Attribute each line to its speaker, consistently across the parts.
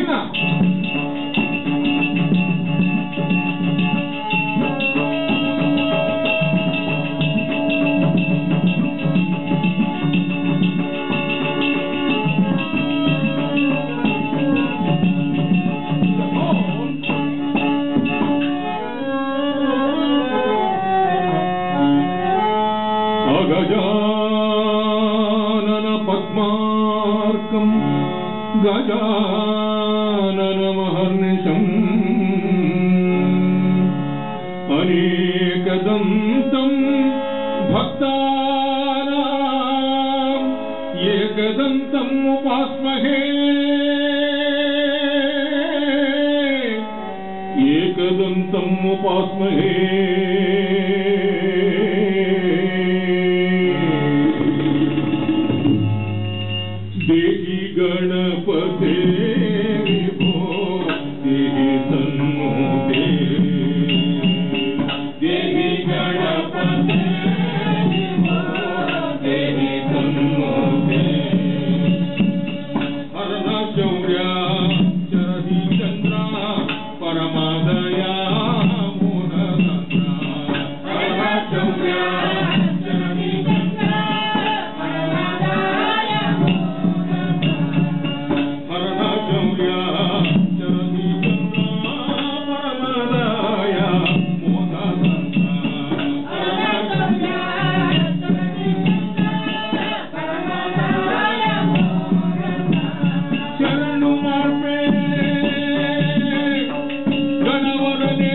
Speaker 1: ದಿನ
Speaker 2: अगजानन पद्मार्कम् गजाननमहर्निशम् अनेकदन्तम् भक्तानाम् एकदन्तम् उपास्महे एकदन्तम् उपास्महे देहि गणपते विभो देहि तन्मोदे देहि गणपते विभो देहि तन्मोदे हरणशौर्या चरहि चन्द्रा परमादया मोहनन्द्रा हरणशौर्या चरहि चन्द्रा हरणशौर्या चरहि चन्द्रा परमादया मोहनन्द्रा हरणशौर्या ಶರಣು ಮಾರ್ಪೆ ಗಣವರನೆ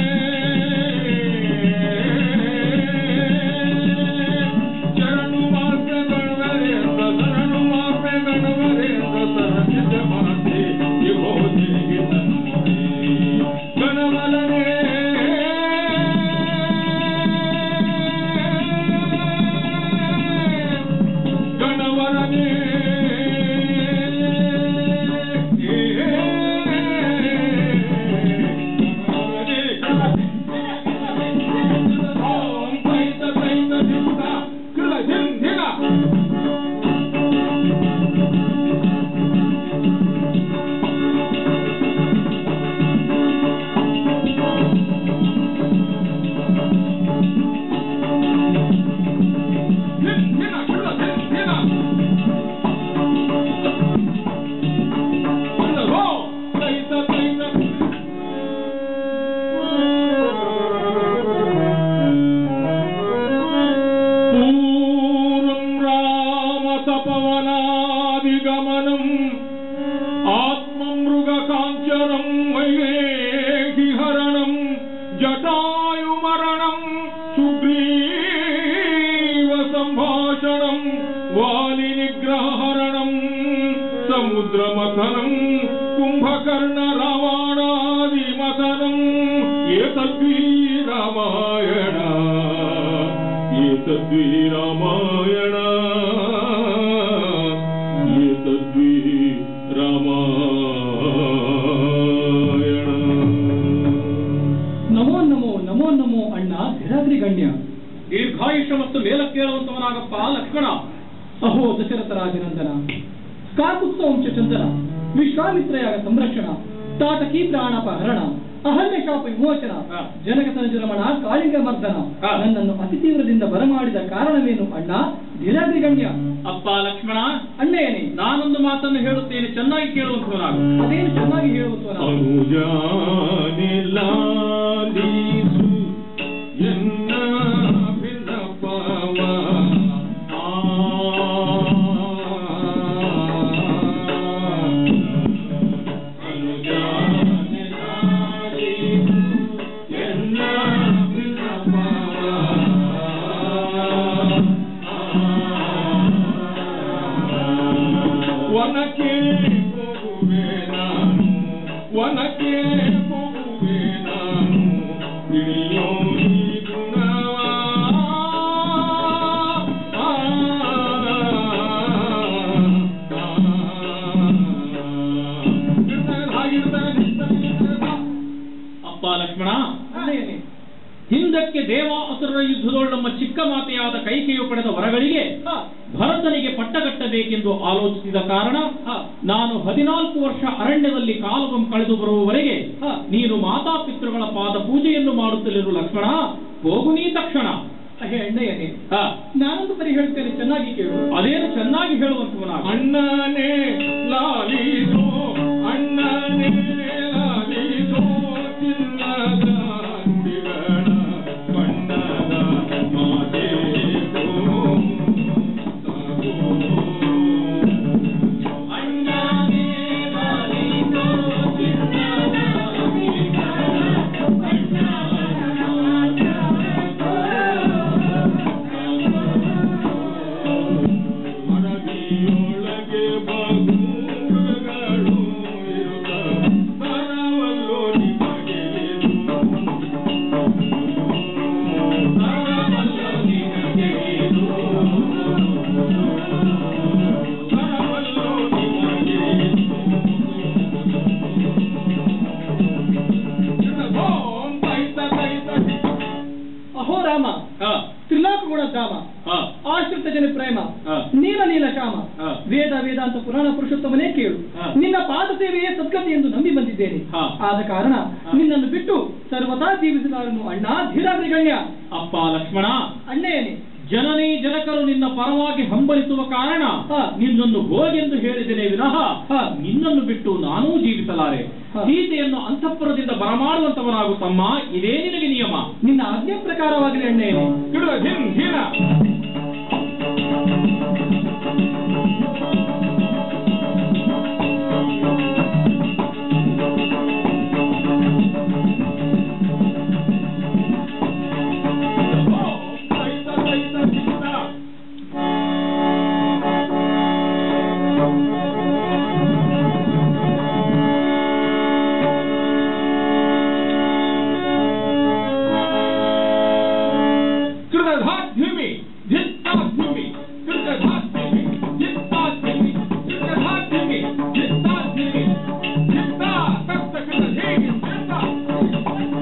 Speaker 2: ಶರಣು ಮಾರ್ಪೆ ಗಣವರೆ ಅಂತ ಶರಣು ಮಾರ್ಪೆ ಗಣವರೆ ಅಂತ ಸರಸಿದ ಮಾತೆ ಇಬೋದಿಗೆ ತನ್ನುಡಿ ಗಣವರನೆ ಗಣವರನೆ पूर्वं रामतपवनादिगमनम् आत्ममृगकाञ्चरं वैदेहिहरणं जटायुमरणं सुग्रीवसम्भाषणं वालिनिग्रहहरणं समुद्रमथनं कुम्भकर्णरावणादिमथनम् एतद्वि रामायण एतद्वि रामायण एतद्वि ರಾಮಾಯಣ
Speaker 3: ನಮೋ ನಮೋ ನಮೋ ನಮೋ ಅಣ್ಣ ಧಿರಾದ್ರಿ ಗಣ್ಯ
Speaker 4: ದೀರ್ಘಾಯುಷ್ಯ ಮತ್ತು ಮೇಲಕ್ಕೇಳುವಂತವನಾಗಪ್ಪ ಲಕ್ಷ್ಮಣ
Speaker 3: ಅಹೋ ದಶರಥ ರಾಜನಂದನ ಕಾಕುತ್ಸವಂಶ ಚಂದನ ವಿಶ್ವಾಮಿತ್ರಯಾಗ ಸಂರಕ್ಷಣ ತಾಟಕಿ ಪ್ರಾಣಾಪಹರಣ ಅಹಲ್ಯ ಶಾಪ ವಿಮೋಚನ
Speaker 4: ಹಾ.
Speaker 3: ಜನಕತನ ರಮಣ ಕಾಳಿಂಗ ಮರ್ದನ
Speaker 4: ಹಾ.
Speaker 3: ನನ್ನನ್ನು ಅತಿ ತೀವ್ರದಿಂದ ಬರಮಾಡಿದ ಕಾರಣವೇನು ಅಣ್ಣ ಧಿರಾದ್ರಿ ಗಣ್ಯ
Speaker 4: ಅಪ್ಪ ಲಕ್ಷ್ಮಣ
Speaker 3: ಅಣ್ಣಯ್ಯನೇ
Speaker 4: ನಾನೊಂದು ಮಾತನ್ನು ಹೇಳುತ್ತೇನೆ ಚೆನ್ನಾಗಿ ಕೇಳುವಂತವನಾಗು
Speaker 3: ಅದೇನು ಚೆನ್ನಾಗಿ ಹೇಳುವ
Speaker 2: ಅನುಜಾನೆ ಲಾಲಿಸು ಎನ್ನ ವಿನ್ನಪವ. ಆ. ಅನುಜಾನೆ ಲಾಲಿಸು ಎನ್ನ ವಿನ್ನಪವ. ವನಕ್ಕೆ ಹೋಗುವೆ ನಾನು ವನಕ್ಕೆ ಹೋಗುವೆ ನಾನು ತಿಳಿಯೋ ಈ ಗುಣವ ಆ, ಇರ್ತಾನೆ, ಹಾಗಿರ್ತಾನೆ, ನಿಂತಾನೆ, ನಿಂತಾನೆ.
Speaker 4: ಅಪ್ಪ ಲಕ್ಷ್ಮಣ
Speaker 3: ಅಣ್ಣಯ್ಯನೇ
Speaker 4: ಹಿಂದಕ್ಕೆ ದೇವ ಅಸುರರ ಯುದ್ಧದೊಳು ನಮ್ಮ ಚಿಕ್ಕ ಮಾತೆಯಾದ ಕೈಕೆಯು ಪಡೆದ ವರಗಳಿಗೆ
Speaker 3: ಹಾ.
Speaker 4: ಭರತನಿಗೆ ಪಟ್ಟಗಟ್ಟಬೇಕೆಂದು ಆಲೋಚಿಸಿದ ಕಾರಣ
Speaker 3: ಹ.
Speaker 4: ನಾನು ಹದಿನಾಲ್ಕು ವರ್ಷ ಅರಣ್ಯದಲ್ಲಿ ಕಾಲವನ್ನು ಕಳೆದು ಬರುವವರೆಗೆ
Speaker 3: ಹ.
Speaker 4: ನೀನು ಮಾತಾಪಿತೃಗಳ ಪಾದ ಪೂಜೆಯನ್ನು ಮಾಡುತ್ತಲಿರು ಲಕ್ಷ್ಮಣ ಹೋಗು ನೀ ತಕ್ಷಣ
Speaker 3: ಹೇ ಅಣ್ಣಯ್ಯನೇ
Speaker 4: ಹ.
Speaker 3: ನಾನೊಂದು ಬರಿ ಹೇಳ್ತೇನೆ ಚೆನ್ನಾಗಿ ಕೇಳು
Speaker 4: ಅದೇನು ಚೆನ್ನಾಗಿ ಹೇಳುವಂತವನಾಗ
Speaker 2: ಅಣ್ಣನೇ ಲಾಲಿಸೋ ಅಣ್ಣನೇ ಲಾಲಿಸೋ ಚಿನ್ನದ ನುಡಿಗಳ ಬಣ್ಣದ ಮಾತೇಸೋ ಸಾಗೋ. ಅಣ್ಣನೇ ಲಾಲಿಸೋ ಚಿನ್ನದ ನುಡಿಗಳ ಬಣ್ಣದ ಮನದಿಯೊಳಗೆ ಬಗುಗಳು ಇರುತ್ತ ಬರವಲ್ಲೋ ನಿಮಗೆ ಬರವಲ್ಲೋ ನಿಮಗೆ ಬರವಲ್ಲೋ ನಿಮಗೆ ಓಂ ತೈತ ತೈತ
Speaker 3: ಅಹೋ ರಾಮ
Speaker 4: ಹ.
Speaker 3: ತ್ರಿಲಾಕ ಗುಣ ಧಾಮ
Speaker 4: ಹ.
Speaker 3: ಆಶ್ರಿತ ಜನ ಪ್ರೇಮ
Speaker 4: ಹ.
Speaker 3: ನೀಲ ನೀಲ ಶ್ಯಾಮ
Speaker 4: ಹ.
Speaker 3: ವೇದ ವೇದಾಂತ ಪುರಾಣ ಪುರುಷೋತ್ತಮನೇ ಕೇಳು
Speaker 4: ಹ.
Speaker 3: ನಿನ್ನ ಪಾದ ಸೇವೆಯೇ ಸದ್ಗತಿ ಎಂದು ನಂಬಿ ಬಂದಿದ್ದೇನೆ
Speaker 4: ಹ.
Speaker 3: ಆದ ಕಾರಣ
Speaker 4: ಹ.
Speaker 3: ನಿನ್ನನ್ನು ಬಿಟ್ಟು ಸರ್ವದಾ ಜೀವಿಸಲಾರನು ಅಣ್ಣ ಧೀರಾಗ್ರಿಗಣ್ಯ
Speaker 4: ಅಪ್ಪ ಲಕ್ಷ್ಮಣ
Speaker 3: ಅಣ್ಣಯ್ಯನೇ
Speaker 4: ಜನನಿ ಜನಕರು ನಿನ್ನ ಪರವಾಗಿ ಹಂಬಲಿಸುವ ಕಾರಣ
Speaker 3: ಹ.
Speaker 4: ನಿನ್ನನ್ನು ಹೋಗೆಂದು ಹೇಳಿದ್ದೇನೆ ವಿನಃ
Speaker 3: ಹ.
Speaker 4: ನಿನ್ನನ್ನು ಬಿಟ್ಟು ನಾನೂ ಜೀವಿಸಲಾರೆ
Speaker 3: ಹ.
Speaker 4: ಸೀತೆಯನ್ನು ಅಂತಃಪುರದಿಂದ ಬರಮಾಡುವಂತವನಾಗು ತಮ್ಮ ಇದೇ ನಿನಗೆ ನಿಯಮ
Speaker 3: ನಿನ್ನ ಆಜ್ಞೆ ಪ್ರಕಾರವಾಗಲಿ ಅಣ್ಣಯ್ಯನೇ
Speaker 2: ಕಿಡುವ ಧಿನ್ ಧಿನ ಓಂ ತೈತ ತೈತ ಚಿತ್ತ कृतधाध्युमि धित्ताध्युमि कृतधाध्युमि धित्ताध्युमि कृतधाध्युमि धित्ताध्युमि धित्ता तप्त कृतधेमि धित्ता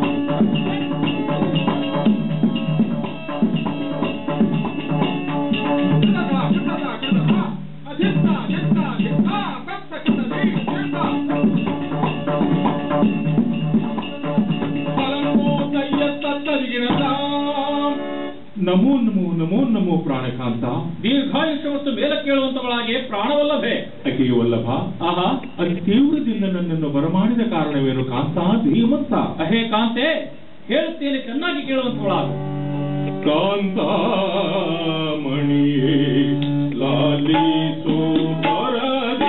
Speaker 2: कृतधा कृतधा कृतधा अधित्ता धित्ता धित्ता तप्त कृतधेमि धित्ता ನಮೋ ನಮೋ ನಮೋ ನಮೋ ಪ್ರಾಣಕಾಂತ
Speaker 4: ದೀರ್ಘಾಯುಷ್ಯ ಮತ್ತು ಮೇಲಕ್ಕೇಳುವಂತವಳಾಗಿ ಪ್ರಾಣವಲ್ಲಭೆ
Speaker 2: ಅಕೆಯ ವಲ್ಲಭ
Speaker 4: ಆಹಾ
Speaker 2: ಅತಿ ತೀವ್ರದಿಂದ ನನ್ನನ್ನು ಬರಮಾಡಿದ ಕಾರಣವೇನು ಕಾಂತ ಧೀಮಂತ
Speaker 4: ಅಹೇ ಕಾಂತೆ ಹೇಳುತ್ತೇನೆ ಚೆನ್ನಾಗಿ ಕೇಳುವಂತವಳಾಗು
Speaker 2: ಕಾಂತ ಮಣಿಯೇ ಲಾಲಿಸೋ ಬರದಿ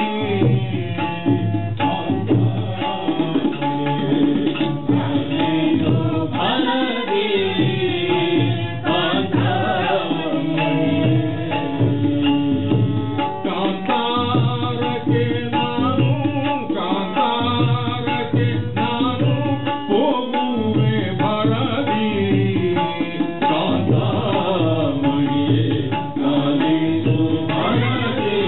Speaker 2: ಕಾಂತ ಮಣಿಯೇ ಲಾಲಿಸೋ ಬರದಿ ಕಾಂತ ಕಾಂತಾರಕ್ಕೆ ನಾನು ಕಾಂತಾರಕ್ಕೆ ನಾನು ಹೋಗುವೆ ಭರದಿ ಕಾಂತಾಮಣಿಯೇ ಲಾಲಿಸು ಭರದಿ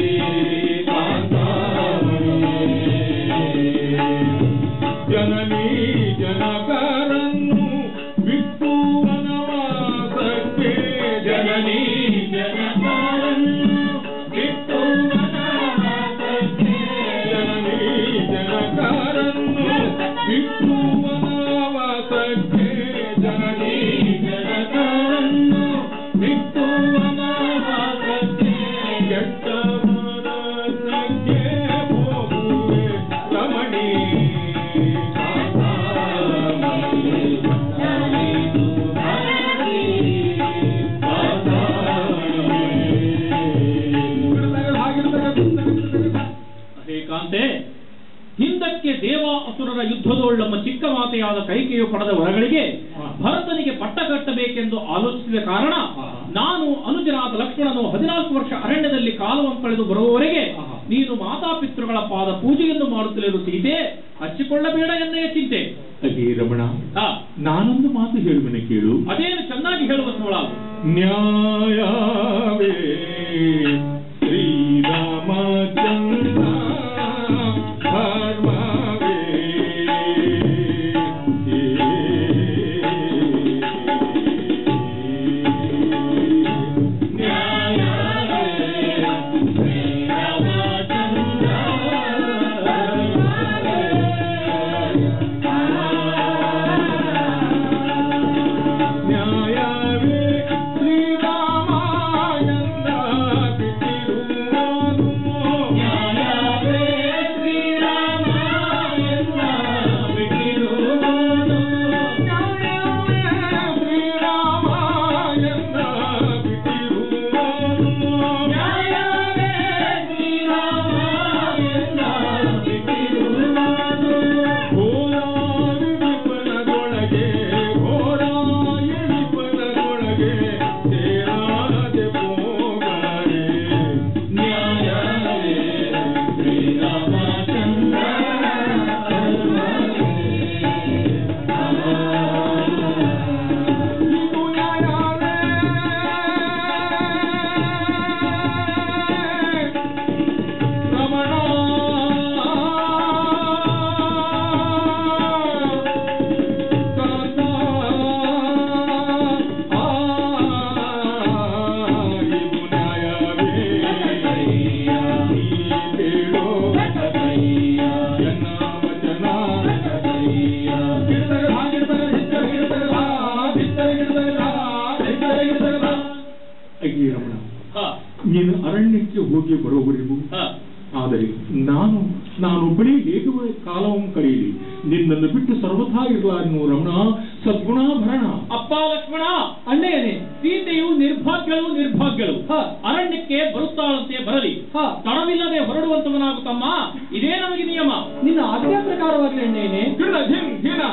Speaker 2: ಕಾಂತಾಮಣಿಯೇ ಜನನಿ ಜನಕರನ್ನು ಬಿಟ್ಟು ವನವಾಸಕ್ಕೆ ಜನನಿ ಜನಕರನ್ನು ಬಿಟ್ಟು ವನವಾಸಕ್ಕೆ ಜನನಿ ಜನಕರನ್ನು ಬಿಟ್ಟು ವನವಾಸಕ್ಕೆ ಜನನಿ ಜನಕರನ್ನು ಬಿಟ್ಟು ವನವಾಸಕ್ಕೆ ಕೆಟ್ಟ ಮನಸ್ಸಕ್ಕೆ ಹೋಗುವೆ ರಮಣಿ
Speaker 4: ಅಹೇ ಕಾಂತೆ ಹಿಂದಕ್ಕೆ ದೇವ ಅಸುರರ ಯುದ್ಧದೋಳು ನಮ್ಮ ಚಿಕ್ಕ ಮಾತೆಯಾದ ಕೈಕೆಯು ಪಡೆದ ವರಗಳಿಗೆ ಭರತನಿಗೆ ಪಟ್ಟ ಕಟ್ಟಬೇಕೆಂದು ಆಲೋಚಿಸಿದ ಕಾರಣ ನಾನು ಅನುಜನಾದ ಲಕ್ಷ್ಮಣನು ಹದಿನಾಲ್ಕು ವರ್ಷ ಅರಣ್ಯದಲ್ಲಿ ಕಾಲವನ್ನು ಕಳೆದು ಬರುವವರೆಗೆ ನೀನು ಮಾತಾಪಿತೃಗಳ ಪಾದ ಪೂಜೆಯನ್ನು ಮಾಡುತ್ತಲಿರು ಸೀತೆ ಹಚ್ಚಿಕೊಳ್ಳಬೇಡ ಎನ್ನೆಯ ಚಿಂತೆ
Speaker 2: ಅದೇ ರಮಣ
Speaker 4: ಆ,
Speaker 2: ನಾನೊಂದು ಮಾತು ಹೇಳುವೆನೆ ಕೇಳು
Speaker 4: ಅದೇನು ಚೆನ್ನಾಗಿ ಹೇಳುವಂತವಳಾಗು
Speaker 2: ನ್ಯಾಯವೇ ಶ್ರೀರಾಮಚಂದ್ರ ಧರ್ಮವೇ ನ್ಯಾಯವೇ
Speaker 1: ನೀನು ಅರಣ್ಯಕ್ಕೆ ಹೋಗಿ ಬರೋವರೆಗೂ
Speaker 4: ಹ.
Speaker 1: ಆದರೆ ನಾನು ನಾನೊಬ್ಬನೇ ಹೇಗೆ ಕಾಲವನ್ನು ಕಳೆಯಲಿ ನಿನ್ನನ್ನು ಬಿಟ್ಟು ಸರ್ವಥಾ ಇರಲಾರನು ರಮಣ ಸದ್ಗುಣಾಭರಣ
Speaker 4: ಅಪ್ಪ ಲಕ್ಷ್ಮಣ
Speaker 3: ಅಣ್ಣಯ್ಯನೇ
Speaker 4: ಸೀತೆಯು ನಿರ್ಭಾಗ್ಯಳು ನಿರ್ಭಾಗ್ಯಳು
Speaker 3: ಹ.
Speaker 4: ಅರಣ್ಯಕ್ಕೆ ಬರುತ್ತಾಳಂತೆ ಬರಲಿ
Speaker 3: ಹ.
Speaker 4: ತಡವಿಲ್ಲದೆ ಹೊರಡುವಂತವನಾಗುತ್ತಮ್ಮ ಇದೇ ನಮಗೆ ನಿಯಮ
Speaker 3: ನಿನ್ನ ಆಜ್ಞಾ ಪ್ರಕಾರವಾಗಿ ಅಣ್ಣಯ್ಯನೇ
Speaker 2: ಗಿಡ ಧಿನ್ ಧಿನ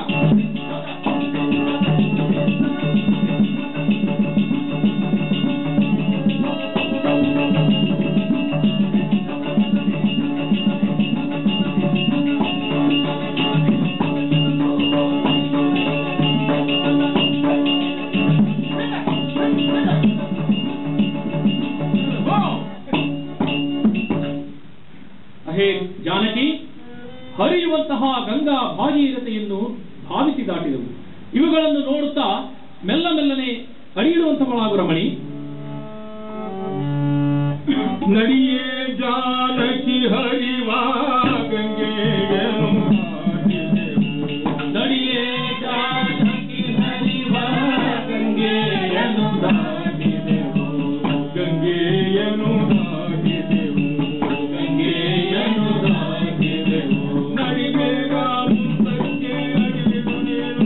Speaker 4: ಅಹೇ ಜಾನಕಿ ಹರಿಯುವಂತಹ ಗಂಗಾ ಭಾಗೀರಥೆಯನ್ನು ಭಾವಿಸಿ ದಾಟಿದವು ಇವುಗಳನ್ನು ನೋಡುತ್ತಾ ಮೆಲ್ಲ ಮೆಲ್ಲನೆ ಅಡಿಯಿಡುವಂತವಳಾಗು ರಮಣಿ
Speaker 1: ನಡಿಯೇ ಜಾನಕಿ ಹರಿವಾ ಗಂಗೆಯನು
Speaker 4: ನಡಿಯೇ ಜಾನಕಿ ಹರಿವ ಗಂಗೆಯನ್ನು ದಾಟಿದೆವು.
Speaker 1: ಗಂಗೆಯನು ದಾಟಿದೆವು
Speaker 4: ಗಂಗೆಯನ್ನು ದಾಟಿದೆವು.
Speaker 1: ನಡಿಬೇಗ ಮುಂದಕ್ಕೆ ಅಡಿಯಿಡು ನೀನು.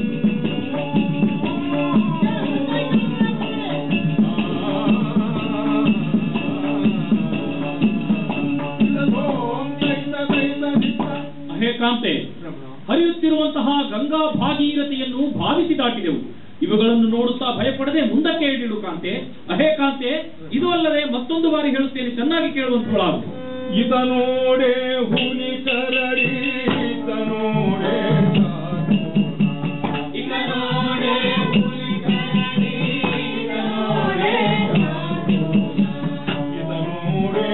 Speaker 4: ಅಹೇ ಕಾಂತೆ ಹರಿಯುತ್ತಿರುವಂತಹ ಗಂಗಾ ಭಾಗೀರಥೆಯನ್ನು ಭಾವಿಸಿ ದಾಟಿದೆವು ಇವುಗಳನ್ನು ನೋಡುತ್ತಾ ಭಯಪಡದೆ ಮುಂದಕ್ಕೆ ಇಳಿಡು ಕಾಂತೆ ಅಹೇ ಕಾಂತೆ ಇದು ಅಲ್ಲದೆ ಮತ್ತೊಂದು ಬಾರಿ ಹೇಳುತ್ತೇನೆ ಚೆನ್ನಾಗಿ ಕೇಳುವಂತವಳಾಗು
Speaker 1: ಇದ ನೋಡೆ ಹುಲಿ ಕರಡಿ ಇದ ನೋಡೆ
Speaker 4: ಇಕ ನೋಡೆ ಹುಲಿ ಕರಡಿ, ಇಕ ನೋಡೆ
Speaker 1: ಇದ ನೋಡೆ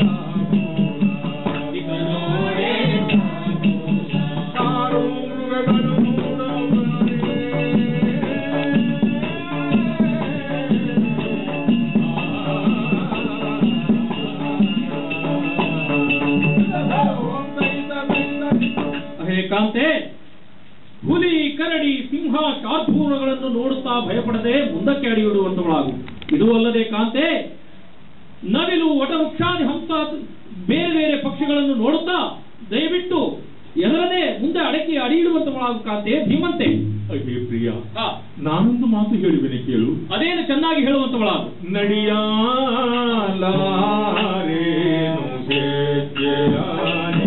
Speaker 4: ಇಕ ನೋಡೆ
Speaker 1: ಸಾರು ಮೃಗಗಳು
Speaker 4: ಅಹೇ ಕಾಂತೆ ಹುಲಿ ಕರಡಿ ಸಿಂಹ ಶಾರ್ದೂಲಗಳನ್ನು ನೋಡುತ್ತಾ ಭಯಪಡದೆ ಮುಂದಕ್ಕೆ ಅಡಿಯಿಡುವಂತವಳಾಗು ಇದು ಅಲ್ಲದೆ ಕಾಂತೆ ನವಿಲು ವಟವೃಕ್ಷಾದಿ ಹಂಸ ಬೇರೆ ಬೇರೆ ಪಕ್ಷಿಗಳನ್ನು ನೋಡುತ್ತಾ ದಯವಿಟ್ಟು ಎದರದೆ ಮುಂದೆ ಅಡಕೆ ಅಡಿಯಿಡುವಂತವಳಾಗು ಕಾಂತೆ ಧೀಮಂತೆ
Speaker 1: ಅಹೇ ಪ್ರಿಯ
Speaker 4: ಹಾ,
Speaker 1: ನಾನೊಂದು ಮಾತು ಹೇಳುವೆನೆ ಕೇಳು
Speaker 4: ಅದೇನು ಚೆನ್ನಾಗಿ ಹೇಳುವಂತವಳಾಗು
Speaker 1: ನಡಿಯಾಲಾರೇನು ಹೆಜ್ಜೆಯಾನೆ.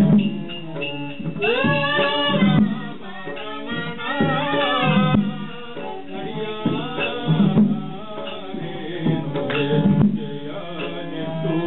Speaker 1: ನಡಿಯಾಲಾರೇನು ಹೆಜ್ಜೆಯಾನೆಂದು.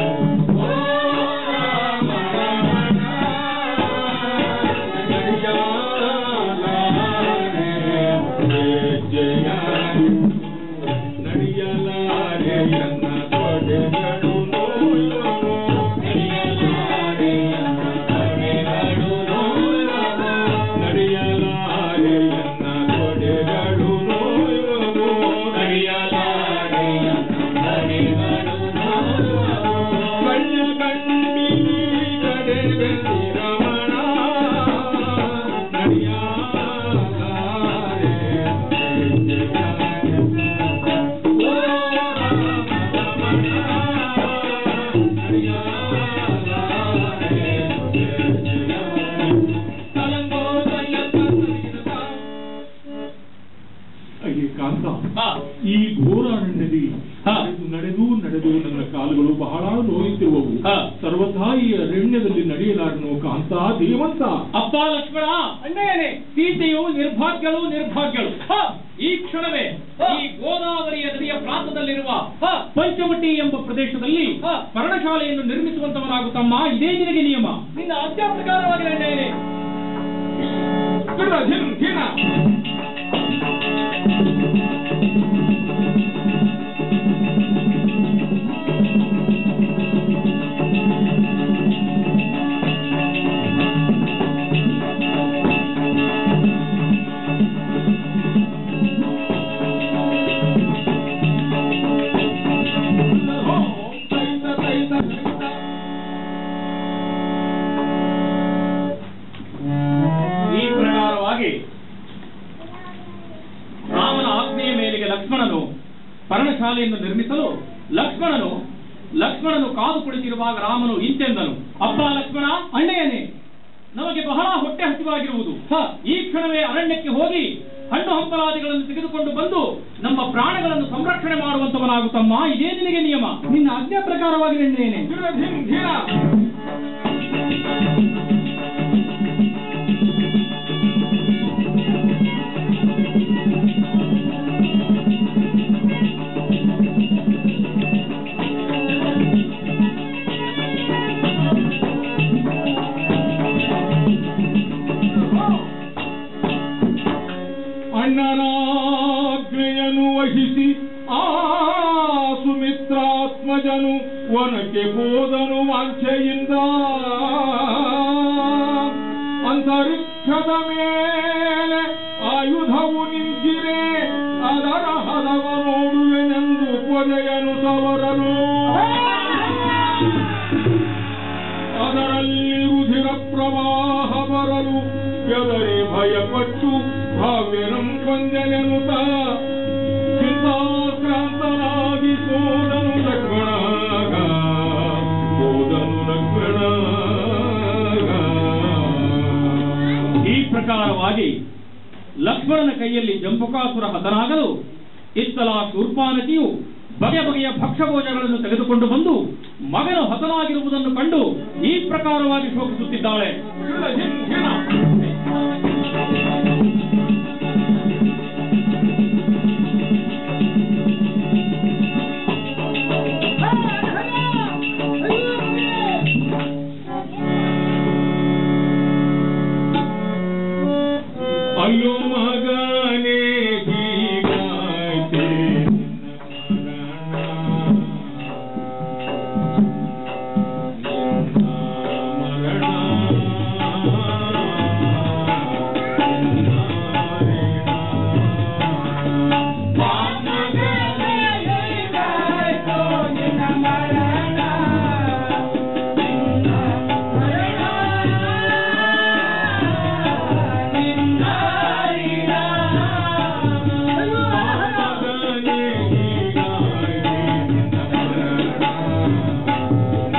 Speaker 1: ನಡಿಯಾಲಾರೇನು ಹೆಜ್ಜೆಯಾನೆ. ನಡೆಯಲಾರೆ ಎನ್ನ ತೊಡೆಗಳು ನೋಯುವವು. ನಡೆಯಲಾರೆ ಎನ್ನ ತೊಡೆಗಳು ನೋಯುವವು. ನಡೆಯಲಾರೆ ಎನ್ನ ತೊಡೆಗಳು ನೋಯುವವು. ನಡೆಯಲಾರೆ ಎನ್ನ ತೊಡೆಗಳು ನೋಯುವವು. ಕಳ್ಳ ಕಣ್ಣಿಗಡೆ ಬೆಂದಿ ರಮಣ. ನಡೆಯಲಾರೆ ಹೆಜ್ಜೆಯಾನೆ. ಅಯ್ಯೇ ಕಾಂತ
Speaker 4: ಹಾ,
Speaker 1: ಈ ಘೋರ ಅರಣ್ಯದಲ್ಲಿ
Speaker 4: ಹಾ.
Speaker 1: ನಡೆದು ನಡೆದು ನನ್ನ ಕಾಲುಗಳು ಬಹಳ ನೋಯುತ್ತಿರುವವು
Speaker 4: ಹಾ.
Speaker 1: ಸರ್ವಥಾ ಈ ಅರಣ್ಯದಲ್ಲಿ ನಡೆಯಲಾರನು ಕಾಂತ ಧೀಮಂತ
Speaker 4: ಅಪ್ಪ ಲಕ್ಷ್ಮಣ
Speaker 3: ಅಣ್ಣಯ್ಯನೇ
Speaker 4: ಸೀತೆಯು ನಿರ್ಭಾಗ್ಯಳು ನಿರ್ಭಾಗ್ಯಳು ಹ! ಈ ಕ್ಷಣವೇ
Speaker 3: ಹ!
Speaker 4: ಈ ಗೋದಾವರಿಯ ನದಿಯ ಪ್ರಾಂತದಲ್ಲಿರುವ
Speaker 3: ಹ!
Speaker 4: ಪಂಚವಟಿ ಎಂಬ ಪ್ರದೇಶದಲ್ಲಿ
Speaker 3: ಹ!
Speaker 4: ಪರ್ಣಶಾಲೆಯನ್ನು ನಿರ್ಮಿಸುವಂತವನಾಗುತ್ತಮ್ಮ ಇದೇ ನಿನಗೆ ನಿಯಮ
Speaker 3: ನಿನ್ನ ಆಜ್ಞಾ ಪ್ರಕಾರವಾಗಿ ಅಣ್ಣಯ್ಯನೇ
Speaker 2: ಗಿಡ ಧಿನ್ ಧಿನ
Speaker 4: ಈ ಪ್ರಕಾರವಾಗಿ ರಾಮನ ಆಜ್ಞೆಯ ಮೇರೆಗೆ ಲಕ್ಷ್ಮಣನು ಪರ್ಣಶಾಲೆಯನ್ನು ನಿರ್ಮಿಸಲು ಲಕ್ಷ್ಮಣನು ಲಕ್ಷ್ಮಣನು ಕಾದು ಕುಳಿತಿರುವಾಗ ರಾಮನು ಇಂತೆಂದನು ಅಪ್ಪ ಲಕ್ಷ್ಮಣ
Speaker 3: ಅಣ್ಣಯ್ಯನೇ
Speaker 4: ನಮಗೆ ಬಹಳ ಹೊಟ್ಟೆ ಹಸಿವಾಗಿರುವುದು
Speaker 3: ಹ.
Speaker 4: ಈ ಕ್ಷಣವೇ ಅರಣ್ಯಕ್ಕೆ ಹೋಗಿ ಹಣ್ಣು ಹಂಪಲಾದಿಗಳನ್ನು ತೆಗೆದುಕೊಂಡು ಬಂದು ನಮ್ಮ ಪ್ರಾಣಗಳನ್ನು ಸಂರಕ್ಷಣೆ ಮಾಡುವಂತವನಾಗುತ್ತಮ್ಮ ಇದೇ ನಿನಗೆ ನಿಯಮ
Speaker 3: ನಿನ್ನ ಆಜ್ಞಾ ಪ್ರಕಾರವಾಗಿ ಅಣ್ಣಯ್ಯನೇ
Speaker 2: ಧೀರ ಧಿಂ ಧೀರ
Speaker 1: ಅಣ್ಣನಾಜ್ಞೆಯನ್ನು ವಹಿಸಿ ಆ ಸುಮಿತ್ರಾತ್ಮಜನು ವನಕ್ಕೆ ಹೋದನು ವಾಂಛೆಯಿಂದ ಅಂತರಿಕ್ಷದ ಮೇಲೆ ಆಯುಧವು ನಿಂತಿರೆ ಅದರ ಹದವ ನೋಡುವೆನೆಂದು ಪೊದೆಯನು ಸವರಲು ಅದರಲ್ಲಿ ರುಧಿರ ಪ್ರವಾಹ ಬರಲು ಬೆದರಿ ಭಯಪಟ್ಟು ಭಾವ್ಯನಂ ಕೊಂದೆನೆನುತ ಚಿಂತಾಕ್ರಾಂತನಾಗಿ ಸೋದನು ಲಕ್ಷ್ಮಣ ಸೋದನು ಲಕ್ಷ್ಮಣ
Speaker 4: ಈ ಪ್ರಕಾರವಾಗಿ ಲಕ್ಷ್ಮಣನ ಕೈಯಲ್ಲಿ ಜಂಬುಕಾಸುರ ಹತನಾಗಲು ಇತ್ತಲ ಶೂರ್ಪಾನತಿಯು ಬಗೆ ಬಗೆಯ ಭಕ್ಷ್ಯಭೋಜಗಳನ್ನು ತೆಗೆದುಕೊಂಡು ಬಂದು ಮಗನು ಹತನಾಗಿರುವುದನ್ನು ಕಂಡು ಈ ಪ್ರಕಾರವಾಗಿ ಶೋಕಿಸುತ್ತಿದ್ದಾಳೆ
Speaker 2: ಧೀರ ಧಿಂ ಧೀರ
Speaker 1: ಅಯ್ಯೋ ಮಗನೇ ಹೀಗಾಯ್ತೆ ನಿನ್ನ ಮರಣ. ನಿನ್ನ ಮಗನೇ ಹೀಗಾಯ್ತೆ ನಿನ್ನ ಮರಣ.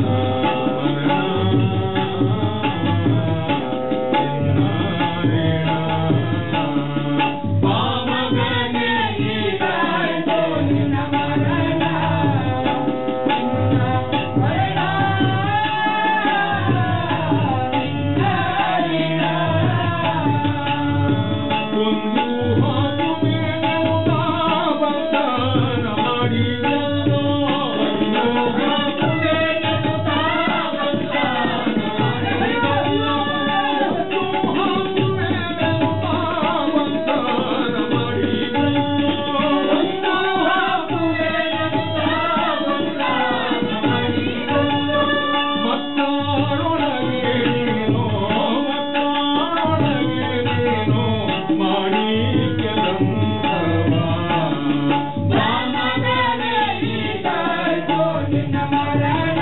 Speaker 1: ಒಂದು ಹಾಕು ಮೇಲೆಲ್ಲ ಬಂಧನ ಮಾಡಿದನು. ಒಂದು ಹಾಕು ಮೇಲೆಲ್ಲ ಬಂಧನ ಮಾಡಿದನು. ಒಂದು ಹಾಕು ಮೇಲೆಲ್ಲ ಬಂಧನ ಮಾಡಿದನು. ಒಂದು ಹಾಕು ಮೇಲೆಲ್ಲ ಬಂಧನ ಮಾಡಿದನು. ಮತ್ತಾರೊಳಗೆ ನೀನೋ, ಮತ್ತಾರೊಳಗೆ ನೀನೋ ಮಾಡಿ ಕೆಲಂತವ. ಬಾಮಗನೇ ಹೀಗಾಯ್ತು ನಿನ್ನ ಮರಣ.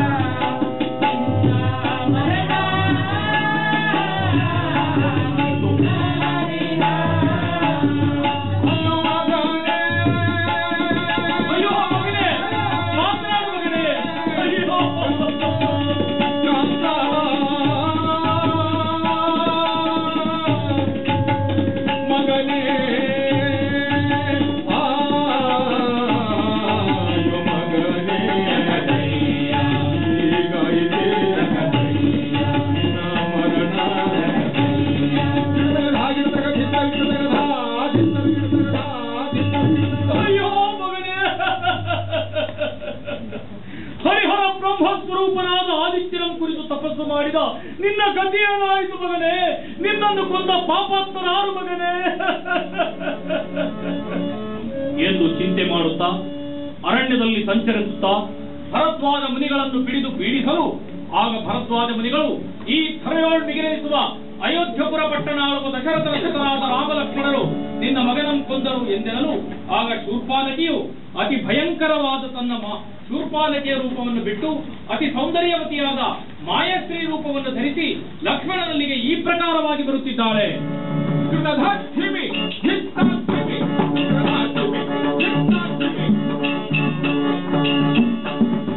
Speaker 1: ಅಯ್ಯೋ ಮಗನೇ.
Speaker 4: ಅಯ್ಯೋ ಮಗನೇ ಮಾತನಾಡು ಮಗನೇ ಅಯ್ಯೋ
Speaker 1: ಮಗನೇ ಆಯೋ ಮಗನೇ ಹೀಗಾಯಿತೆ ನಿನ್ನ ಮರಣ ಹಾಗಿರ್ತಕ್ಕ ಚಿತ್ತ
Speaker 4: ಅಯ್ಯೋ ಮಗನೇ ಹರಿಹರ ಬ್ರಹ್ಮ ಸ್ವರೂಪನಾದ ಆದಿತ್ಯನ ಕುರಿತು ತಪಸ್ಸು ಮಾಡಿದ ನಿನ್ನ ಗತಿಯೇನಾಯಿತು ಮಗನೇ ನಿನ್ನನ್ನು ಕೊಂದ ಪಾಪಾತ್ಮನಾರು ಮಗನೇ ಎಂದು ಚಿಂತೆ ಮಾಡುತ್ತಾ ಅರಣ್ಯದಲ್ಲಿ ಸಂಚರಿಸುತ್ತಾ ಭರದ್ವಾಜ ಮುನಿಗಳನ್ನು ಬಿಡಿದು ಪೀಡಿಸಲು ಆಗ ಭರದ್ವಾಜ ಮುನಿಗಳು ಈ ಧರೆಯೋಳ್ ಮಿಗಿಲಿಸುವ ಅಯೋಧ್ಯಪುರ ಪಟ್ಟಣ ಆಳುವ ದಶರಥ ರಕ್ಷಕರಾದ ರಾಮಲಕ್ಷ್ಮಣರು ನಿನ್ನ ಮಗನನ್ನು ಕೊಂದರು ಎಂದೆನಲು ಆಗ ಶೂರ್ಪಾನಕಿಯು ಅತಿ ಭಯಂಕರವಾದ ತನ್ನ ಮ- ಶೂರ್ಪಾನಕಿಯ ರೂಪವನ್ನು ಬಿಟ್ಟು ಅತಿ ಸೌಂದರ್ಯವತಿಯಾದ ಮಾಯಶ್ರೀ ರೂಪವನ್ನು ಧರಿಸಿ ಲಕ್ಷ್ಮಣನಲ್ಲಿಗೆ ಈ ಪ್ರಕಾರವಾಗಿ ಬರುತ್ತಿದ್ದಾಳೆ
Speaker 2: ಕೃತಧಾಕ್ಷಿಮಿ ಚಿತ್ತಾಕ್ಷಿಮಿ ಕೃತಧಾಕ್ಷಿಮಿ ಚಿತ್ತಾಕ್ಷಿಮಿ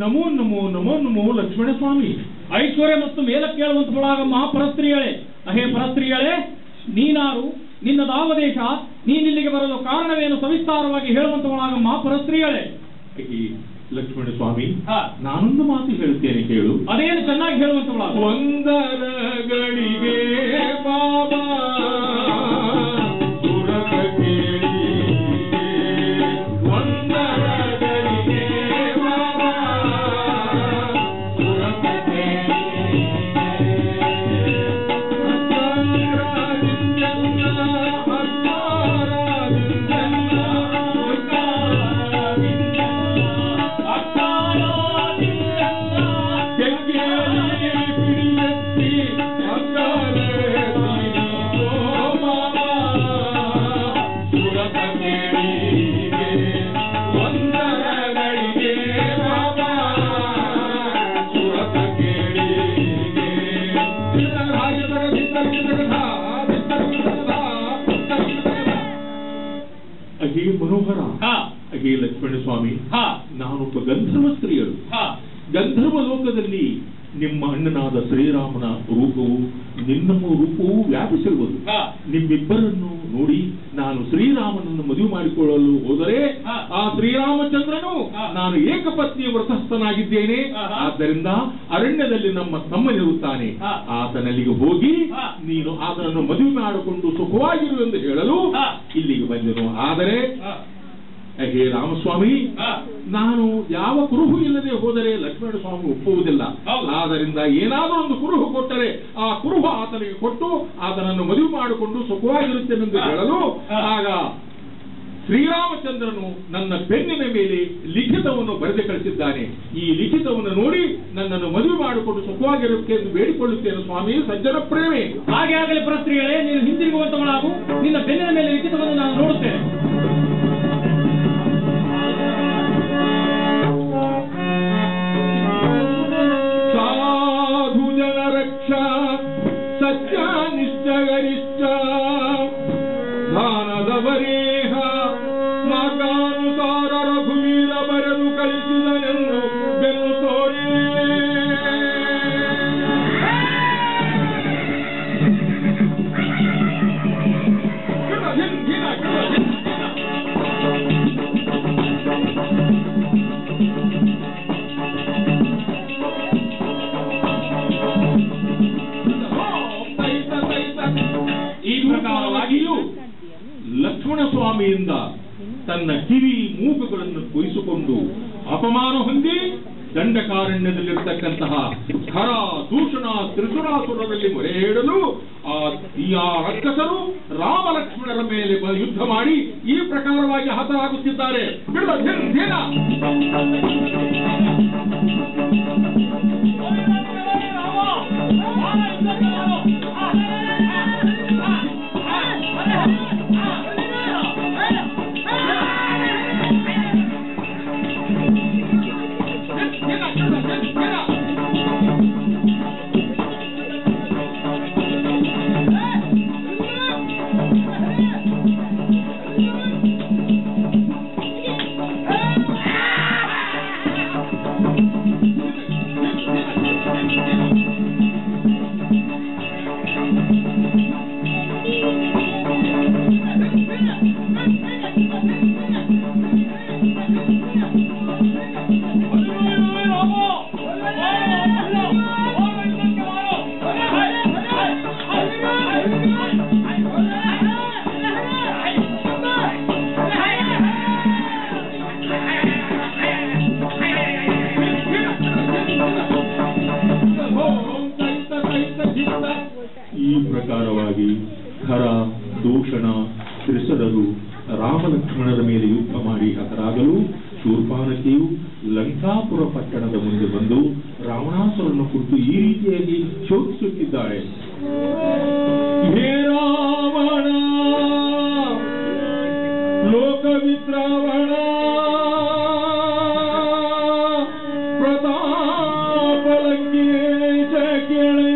Speaker 1: ನಮೋ ನಮೋ ನಮೋ ನಮೋ ಲಕ್ಷ್ಮಣ ಸ್ವಾಮಿ
Speaker 4: ಐಶ್ವರ್ಯ ಮತ್ತು ಮೇಲಕ್ಕೇಳುವಂತಳಾಗಮ್ಮ ಪರಸ್ತ್ರೀಯಳೆ ಅಹೇ ಪರಸ್ತ್ರೀಯಳೆ ನೀನಾರು ನಿನ್ನದಾವದೇಶ ನೀನಿಲ್ಲಿಗೆ ಬರಲು ಕಾರಣವೇನು ಸವಿಸ್ತಾರವಾಗಿ ಹೇಳುವಂತವಳಾಗಮ್ಮ ಪರಸ್ತ್ರೀಯಳೆ
Speaker 1: ಈ ಲಕ್ಷ್ಮಣ ಸ್ವಾಮಿ
Speaker 4: ಹಾ.
Speaker 1: ನಾನೊಂದು ಮಾತು ಹೇಳುತ್ತೇನೆ ಕೇಳು
Speaker 4: ಅದೇನು ಚೆನ್ನಾಗಿ ಹೇಳುವಂತವಳಾಗ
Speaker 1: ಒಂದರ ಗಳಿಗೆ ಬಾಬಾ ಸುರತ ಕೇಳಿ ಒಂದರ ಗಳಿಗೆ ಬಾಬಾ ಸುರತ ಕೇಳಿ ಅತ್ತಾರಾದಿಂದಲ್ಲ, ಅತ್ತಾರಾದಿಂದಲ್ಲ, ಅತ್ತಾರಾದಿಂದಲ್ಲ, ತೆಂಗೇಲಿ ಪಿಡಿಯತ್ತಿ ಅಕ್ಕಾರೆ ತಿರುಗೋ ಮಾವ. ಸುರತ ಕೇಳಿಗೆ ಒಂದರ ಗಳಿಗೆ ಬಾಬಾ ಸುರತ ಕೇಳಿಗೆ ಹಾಗೆ ಅಹೇ ಮನೋಹರ
Speaker 4: ಹಾ
Speaker 1: ಅಹೇ ಲಕ್ಷ್ಮಣ ಸ್ವಾಮಿ
Speaker 4: ಹಾ
Speaker 1: ನಾನೊಬ್ಬ ಗಂಧರ್ವ ಸ್ತ್ರೀಯರು
Speaker 4: ಹಾ
Speaker 1: ಗಂಧರ್ವ ಲೋಕದಲ್ಲಿ ನಿಮ್ಮ ಅಣ್ಣನಾದ ಶ್ರೀರಾಮನ ರೂಪವು ನಿಮ್ಮ ರೂಪವು ವ್ಯಾಪಿಸಿರುವುದು
Speaker 4: ಹಾ.
Speaker 1: ನಿಮ್ಮಿಬ್ಬರನ್ನು ನೋಡಿ ನಾನು ಶ್ರೀರಾಮನನ್ನು ಮದುವೆ ಮಾಡಿಕೊಳ್ಳಲು ಹೋದರೆ
Speaker 4: ಹಾ.
Speaker 1: ಆ ಶ್ರೀರಾಮಚಂದ್ರನು
Speaker 4: ಹಾ.
Speaker 1: ನಾನು ಏಕಪತ್ನಿ ವ್ರತಸ್ಥನಾಗಿದ್ದೇನೆ
Speaker 4: ಆಹಾ.
Speaker 1: ಆದ್ದರಿಂದ ಅರಣ್ಯದಲ್ಲಿ ನಮ್ಮ ತಮ್ಮನಿರುತ್ತಾನೆ
Speaker 4: ಹಾ.
Speaker 1: ಆತನಲ್ಲಿಗೆ ಹೋಗಿ
Speaker 4: ಹಾ.
Speaker 1: ನೀನು ಆತನನ್ನು ಮದುವೆ ಮಾಡಿಕೊಂಡು ಸುಖವಾಗಿರು ಎಂದು ಹೇಳಲು
Speaker 4: ಹಾ.
Speaker 1: ಇಲ್ಲಿಗೆ ಬಂದೆನು ಆದರೆ
Speaker 4: ಹಾ
Speaker 1: ಹೇ ರಾಮಸ್ವಾಮಿ
Speaker 4: ಹಾ.
Speaker 1: ನಾನು ಯಾವ ಕುರುಹು ಇಲ್ಲದೆ ಹೋದರೆ ಲಕ್ಷ್ಮಣ ಸ್ವಾಮಿ ಒಪ್ಪುವುದಿಲ್ಲ
Speaker 4: ಹೌದು.
Speaker 1: ಆದ್ದರಿಂದ ಏನಾದರೂ ಒಂದು ಕುರುಹು ಕೊಟ್ಟರೆ ಆ ಕುರುಹು ಆತನಿಗೆ ಕೊಟ್ಟು ಆತನನ್ನು ಮದುವೆ ಮಾಡಿಕೊಂಡು ಸುಖವಾಗಿರುತ್ತೇನೆಂದು
Speaker 4: ಹಾ.
Speaker 1: ಹೇಳಲು
Speaker 4: ಹಾ.
Speaker 1: ಆಗ ಶ್ರೀರಾಮಚಂದ್ರನು ನನ್ನ ಪೆನ್ನಿನ ಮೇಲೆ ಲಿಖಿತವನ್ನು ಬರೆದು ಕಳಿಸಿದ್ದಾನೆ ಈ ಲಿಖಿತವನ್ನು ನೋಡಿ ನನ್ನನ್ನು ಮದುವೆ ಮಾಡಿಕೊಂಡು ಸುಖವಾಗಿರುತ್ತೆ ಎಂದು ಬೇಡಿಕೊಳ್ಳುತ್ತೇನೆ ಸ್ವಾಮಿ ಸಜ್ಜನ ಪ್ರೇಮಿ
Speaker 4: ಹಾಗೆ ಆಗಲಿ ಪರಸ್ತ್ರೀಗಳೇ ನೀನು ಹಿಂದಿರುಗುವಂತವಳಾಗು ನಿನ್ನ ಬೆನ್ನಿನ ಮೇಲೆ ಲಿಖಿತವನ್ನು ನಾನು ನೋಡುತ್ತೇನೆ
Speaker 1: ಸಾಧು ಜನ ರಕ್ಷಾ ಸತ್ಯಾನಿಷ್ಠ ಗರಿಷ್ಠ ದಾನದವರೇಹ ಮಾರ್ಗಾನುಸಾರ ರಘುವೀರ ಬರೆದು ಕಳಿಸಿದನೆಂದು ಬೆನ್ನು ತೋರಿ ಈ ಪ್ರಕಾರವಾಗಿಯೂ ಲಕ್ಷ್ಮಣ ಸ್ವಾಮಿಯಿಂದ ತನ್ನ ಕಿವಿ ಮೂಗುಗಳನ್ನು ಕೊಯ್ಸಿಕೊಂಡು ಅಪಮಾನ ಹೊಂದಿ ದಂಡಕಾರಣ್ಯದಲ್ಲಿರ್ತಕ್ಕಂತಹ ಖರ ದೂಷಣ ತ್ರಿಸುರಾಸುರರಲ್ಲಿ ಮೊರೆ ಇಡಲು ಆ ಈ ಆ ರಕ್ಕಸರು ರಾಮ ಲಕ್ಷ್ಮಣರ ಮೇಲೆ ಬ- ಯುದ್ಧ ಮಾಡಿ ಈ ಪ್ರಕಾರವಾಗಿ ಹತರಾಗುತ್ತಿದ್ದಾರೆ ಬಿಡುವ ಧಿನ್ ಧಿನ. ಈ ಪ್ರಕಾರವಾಗಿ ಖರ ದೂಷಣ ತ್ರಿಸರರು ರಾಮಲಕ್ಷ್ಮಣರ ಮೇಲೆ ಯುದ್ಧ ಮಾಡಿ ಹತರಾಗಲು ಶೂರ್ಪಾನಕಿಯು ಲಂಕಾಪುರ ಪಟ್ಟಣದ ಮುಂದೆ ಬಂದು ರಾವಣಾಸುರನ ಕುರಿತು ಈ ರೀತಿಯಾಗಿ ಶೋಧಿಸುತ್ತಿದ್ದಾಳೆ ಹೇ ರಾವಣ ಲೋಕವಿದ್ರಾವಣ ಪ್ರತಾಪಲಂಕೇಶ ಕೇಳಿ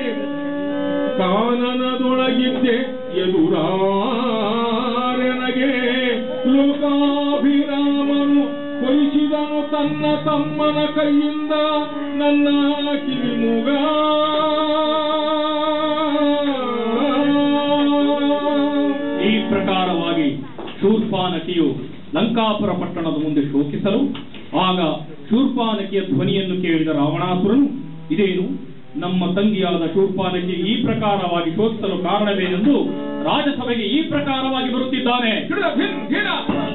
Speaker 1: ಕಾನನದೊಳಗಿದ್ದೆ ಎದುರಾರೆನಗೆ ಲೋಕಾಭಿರಾಮನು ಕೊಯಿಸಿದನು ತನ್ನ ತಮ್ಮನ ಕೈಯಿಂದ ನನ್ನ ಕಿವಿಮುಗ
Speaker 4: ಈ ಪ್ರಕಾರವಾಗಿ ಶೂರ್ಪಾನಕಿಯು ಲಂಕಾಪುರ ಪಟ್ಟಣದ ಮುಂದೆ ಶೋಕಿಸಲು ಆಗ ಶೂರ್ಪಾನಕಿಯ ಧ್ವನಿಯನ್ನು ಕೇಳಿದ ರಾವಣಾಸುರನು ಇದೇನು ನಮ್ಮ ತಂಗಿಯಾದ ಶೂರ್ಪಾನಕಿ ಈ ಪ್ರಕಾರವಾಗಿ ಶೋಕಿಸಲು ಕಾರಣವೇನೆಂದು ರಾಜಸಭೆಗೆ ಈ ಪ್ರಕಾರವಾಗಿ ಬರುತ್ತಿದ್ದಾನೆ
Speaker 1: ಗಿಡ ಭಿನ್ ಗಿಡ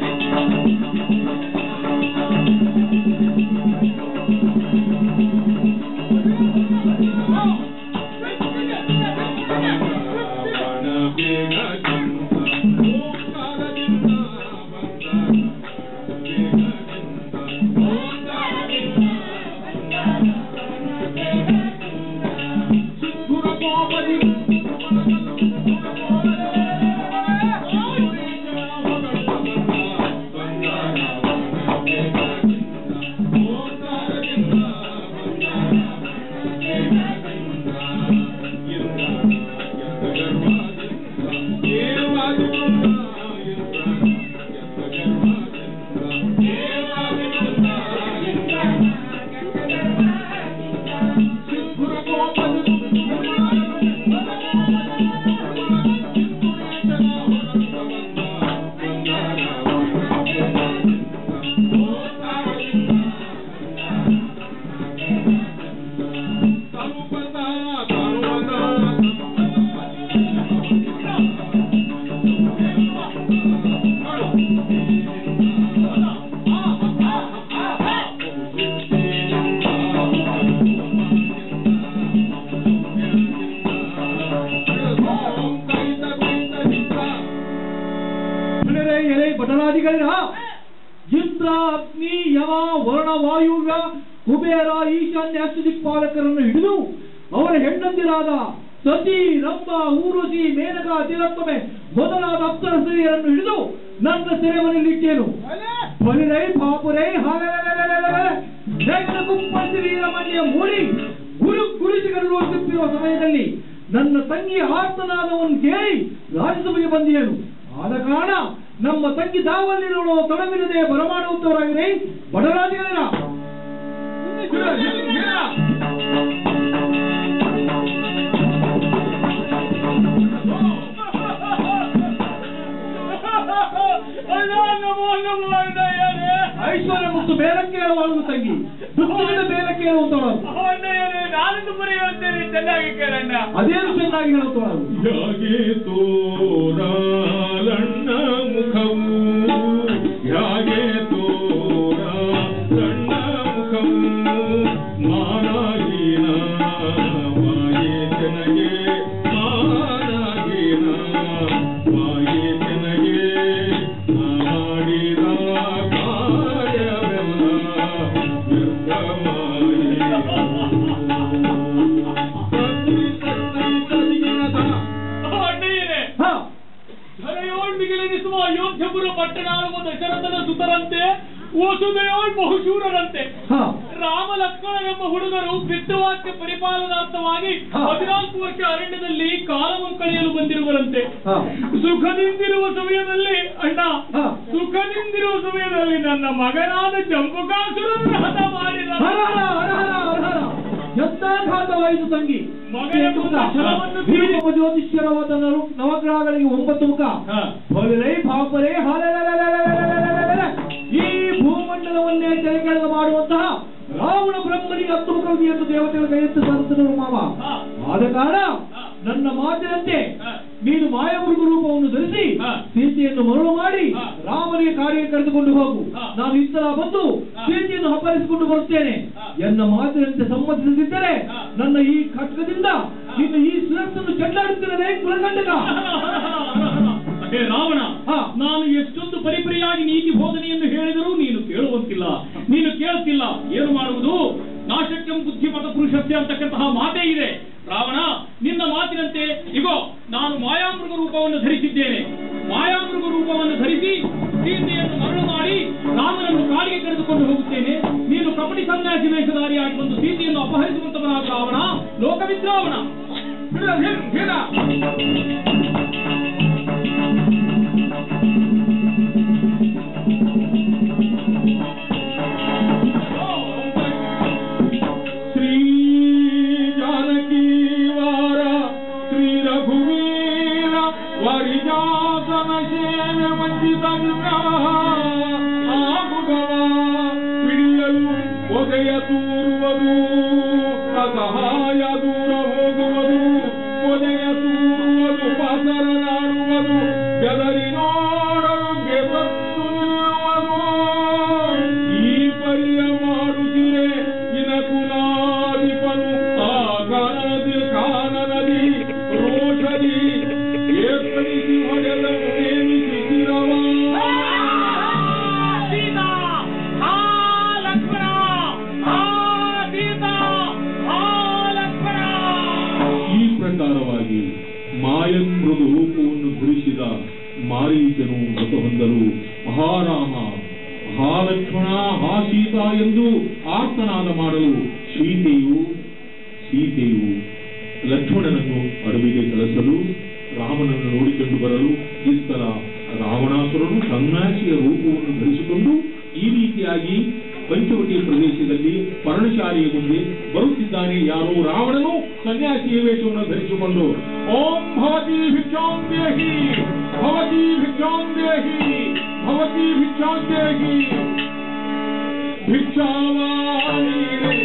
Speaker 3: ಎಲೆ ಎಲೆ ಬಟರಾದಿಗಳಿರ ಇಂದ್ರ ಅಗ್ನಿ ಯಮ ವರುಣ ವಾಯುವ್ಯ ಕುಬೇರ ಈಶಾನ್ಯ ಅಷ್ಟು ದಿಕ್ಪಾಲಕರನ್ನು ಹಿಡಿದು ಅವರ ಹೆಂಡಂದಿರಾದ ಸತಿ ರಂಭ ಊರ್ವಶಿ ಮೇನಕ ತಿರತ್ವಮೆ ಮೊದಲಾದ ಅಪ್ಸರ ಸ್ತ್ರೀಯರನ್ನು ಹಿಡಿದು ನನ್ನ ಸೆರೆಮನೆಯಲ್ಲಿಟ್ಟೇನು ಬಲಿರೈ ಪಾಪುರೈ ಹಾಗಲ ಕುಪ್ಪಸಿ ವೀರಮಣ್ಯ ಮೂಡಿ ಗುರು ಗುರುಸಿಗಳು ತಿಪ್ಪಿರುವ ಸಮಯದಲ್ಲಿ ನನ್ನ ತಂಗಿಯ ಆರ್ತನಾದವನ್ನು ಕೇಳಿ ರಾಜ್ಯಸಭೆಗೆ ಬಂದಿಯನು ಆದ ಕಾರಣ ನಮ್ಮ ತಂಗಿ ದಾವಲ್ಲಿರುವ ತೊಡವಿಲ್ಲದೆ ಬರಮಾಡುವಂತವರಾಗಿದೆ ಬಡರಾಜಿಗಳಿರ
Speaker 1: ಗಿಡ ಭಿನ್ ಗಿಡ
Speaker 3: ಐಶ್ವರ್ಯ ಮತ್ತು ಬೇಲಕ್ಕೆ ಹೇಳುವ ತಂಗಿ ದುಃಖದಿಂದ ಬೇಲಕ್ಕೆ ಹೇಳುವಂತವಳು
Speaker 2: ನಾನೊಂದು ಪುರಿ ಹೇಳ್ತೇನೆ ಚೆನ್ನಾಗಿ ಕೇಳಣ್ಣ
Speaker 3: ಅದೇನು ಚೆನ್ನಾಗಿ ಹೇಳುತ್ತವಳು
Speaker 1: ಯಾಗೆ ತೋರಾಲಣ್ಣ ಮುಖವು ಯಾಗೆ ತೋರಾಲಣ್ಣ ಮುಖವು ಮಾನಾಗೀನ ಮಾಯೆ ಜನಗೆ ಮಾನಾಗೀನ ಮಾಯೆ ಜನಗೆ ಮಾಡಿದ ಕಾರ್ಯವೆಲ್ಲ ವ್ಯರ್ಥಮಾಯಿತು.
Speaker 2: ಅಣ್ಣಯ್ಯನೇ
Speaker 3: ಹಾ
Speaker 2: ಧರೆಯೋಳ್ ಮಿಗಿಲೆನಿಸುವ ಅಯೋಧ್ಯಪುರ ಪಟ್ಟಣ ಆಳುವ ದಶರಥನ ಸುತರಂತೆ ವಸುದೆಯೋಳ್ ಬಹುಶೂರರಂತೆ
Speaker 3: ಹಾ
Speaker 2: ರಾಮ ಲಕ್ಷ್ಮಣನೆಂಬ ಹುಡುಗರು ಬಿಟ್ಟವಾಕ್ಯ ಪರಿಪಾಲನಾರ್ಥವಾಗಿ
Speaker 3: ಹಾ.
Speaker 2: ಹದಿನಾಲ್ಕು ವರ್ಷ ಅರಣ್ಯದಲ್ಲಿ ಕಾಲವನ್ನು ಕಳೆಯಲು ಬಂದಿರುವರಂತೆ
Speaker 3: ಹಾ
Speaker 2: ಸುಖದಿಂದಿರುವ ಸಮಯದಲ್ಲಿ ಅಣ್ಣ
Speaker 3: ಹಾ.
Speaker 2: ಸುಖದಿಂದಿರುವ ಸಮಯದಲ್ಲಿ ನನ್ನ ಮಗನಾದ ಜಂಬುಕಾಸುರನ್ನು ಹತ ಮಾಡಿದ
Speaker 3: ಹರ ಹರ ಹರ ಹರ ಹರ ಎಂತ ಘಾತವಾಯಿತು ತಂಗಿ
Speaker 2: ಮಗನ ತುಂಬ ಶರವನ್ನು
Speaker 3: ಭೀಮ ಜ್ಯೋತಿಷ್ಯರವಾದ ನರು- ನವಗ್ರಹಗಳಿಗೆ ಒಂಬತ್ತು ಮುಖ
Speaker 4: ಹಾ.
Speaker 3: ಹೊಲರೈ ಪಾಪರೇ ಹಾಲೆಲೆಲೆಲೆಲೆಲೆಲೆಲೆಲೆಲೆ. ಈ ಭೂಮಂಡಲವನ್ನೇ ತೆರೆಕೆಳಗ ಮಾಡುವಂತಹ ರಾವಣ ಬ್ರಹ್ಮನಿಗೆ ಹತ್ತು ಮುಖವಿದೆ ಎಂದು ದೇವತೆಗಳ ಕೈಯೆತ್ತು ಸಾಧಿಸಿದರು ಮಾವ
Speaker 2: ಹಾ.
Speaker 3: ಆದ ಕಾರಣ
Speaker 2: ಹಾ.
Speaker 3: ನನ್ನ ಮಾತಿನಂತೆ
Speaker 2: ಹಾ.
Speaker 3: ನೀನು ಮಾಯಾಮೃಗ ರೂಪವನ್ನು ಧರಿಸಿ
Speaker 2: ಹಾ.
Speaker 3: ಸೀತೆಯನ್ನು ಮರಳು ಮಾಡಿ
Speaker 2: ಹಾ.
Speaker 3: ರಾಮನಿಗೆ ಕಾರ್ಯ ಕರೆದುಕೊಂಡು ಹೋಗು
Speaker 2: ಹಾ.
Speaker 3: ನಾನು ಇತ್ತರ ಬಂದು
Speaker 2: ಹಾ.
Speaker 3: ಸೀತೆಯನ್ನು ಅಪಹರಿಸಿಕೊಂಡು ಬರುತ್ತೇನೆ
Speaker 2: ಹಾ.
Speaker 3: ಎನ್ನ ಮಾತಿನಂತೆ ಸಮ್ಮತಿಸದಿದ್ದರೆ
Speaker 2: ಹಾ.
Speaker 3: ನನ್ನ ಈ ಖಡ್ಗದಿಂದ ನಿನ್ನ ಈ ಸುರಕ್ಷನ್ನು ಚೆಂಡಾಡುತ್ತಿರದೆ ಕುಲಗಂಡಕ
Speaker 4: ಹೇ ರಾವಣ
Speaker 3: ಹಾ.
Speaker 4: ನಾನು ಎಷ್ಟೊಂದು ಪರಿಪರಿಯಾಗಿ ನೀತಿ ಬೋಧನೆಯನ್ನು ಹೇಳಿದರೂ ನೀನು ಕೇಳುವಂತಿಲ್ಲ ನೀನು ಕೇಳುತ್ತಿಲ್ಲ ಏನು ಮಾಡುವುದು ನಾಶಕ್ಯಂ ಬುದ್ಧಿಮತ ಪುರುಷಸ್ಯ ಅಂತಕ್ಕಂತಹ ಮಾತೇ ಇದೆ ರಾವಣ ನಿನ್ನ ಮಾತಿನಂತೆ ಇಗೋ ನಾನು ಮಾಯಾಮೃಗ ರೂಪವನ್ನು ಧರಿಸಿದ್ದೇನೆ ಮಾಯಾಮೃಗ ರೂಪವನ್ನು ಧರಿಸಿ ಸೀತೆಯನ್ನು ಮರಳು ಮಾಡಿ ರಾಮನನ್ನು ಕಾಡಿಗೆ ಕರೆದುಕೊಂಡು ಹೋಗುತ್ತೇನೆ ನೀನು ಕಪಟಿ ಸನ್ಯಾಸಿ ವೇಷಧಾರಿಯಾಗಿ ಬಂದು ಸೀತೆಯನ್ನು ಅಪಹರಿಸುವಂತವನಾದ ರಾವಣ ಲೋಕವಿದ್ರಾವಣ
Speaker 1: ಗಿಡ ಭಿನ್ ಗಿಡ ಪರಿಜಾತನ ಸೇವೆ ವಂಚಿತ ಆಗುಗವ ಹಿಡಿಯಲು ಒದೆಯ ತೂರುವುದು ಅಸಹಾಯ ದೂರ ಹೋಗುವುದು ಒದೆಯ ತೂರುವುದು ಪಾತರನಾಡುವುದು ಬೆದರಿ ನೋಡಲು ಬೆಸತ್ತು ನಿಲ್ಲುವುದು ಈ ಪರಿಯ ಮಾಡುತ್ತಿರೆ ಇನಕುಲಾಧಿಪನು ಆ ಕಾನದಿ ಕಾನನದಿ ರೋಷದಿ ಏರ್ಪಡಿಸಿ ಹೊಡೆದ ನೇಮಿಸಿ ಶಿರವ
Speaker 4: ಸೀತಾ ಆ ಲಕ್ಷ್ಮಣ ಆ ಸೀತಾ ಆ ಲಕ್ಷ್ಮಣ
Speaker 1: ಈ ಪ್ರಕಾರವಾಗಿ ಮಾಯನ್ ಮೃದು ರೂಪವನ್ನು ಧರಿಸಿದ ಮಾರೀಚನು ಮೃತ ಹೊಂದಲು ಮಹಾರಾಮ ಮಹಾಲಕ್ಷ್ಮಣ ಹಾ ಸೀತಾ ಎಂದು ಆರ್ತನಾದ ಮಾಡಲು ಸೀತೆಯು ಸೀತೆಯು ಲಕ್ಷ್ಮಣನನ್ನು ಅಡವಿಗೆ ಕಳಿಸಲು ರಾಮನನ್ನು ನೋಡಿಕೊಂಡು ಬರಲು ಇತ್ತಲ ರಾವಣಾಸುರನು ಸನ್ಯಾಸಿಯ ರೂಪವನ್ನು ಧರಿಸಿಕೊಂಡು ಈ ರೀತಿಯಾಗಿ ಪಂಚವಟಿ ಪ್ರದೇಶದಲ್ಲಿ ಪರ್ಣಶಾಲೆಯ ಮುಂದೆ ಬರುತ್ತಿದ್ದಾನೆ ಯಾರು ರಾವಣನು ಸನ್ಯಾಸಿಯ ವೇಷವನ್ನು ಧರಿಸಿಕೊಂಡು ಓಂ ಭವತಿ ಭಿಕ್ಷಾಂ ದೇಹಿ ಭವತಿ ಭಿಕ್ಷಾಂ ದೇಹಿ ಭವತಿ ಭಿಕ್ಷಾಂ ದೇಹಿ ಭಿಕ್ಷಾವಾಣಿ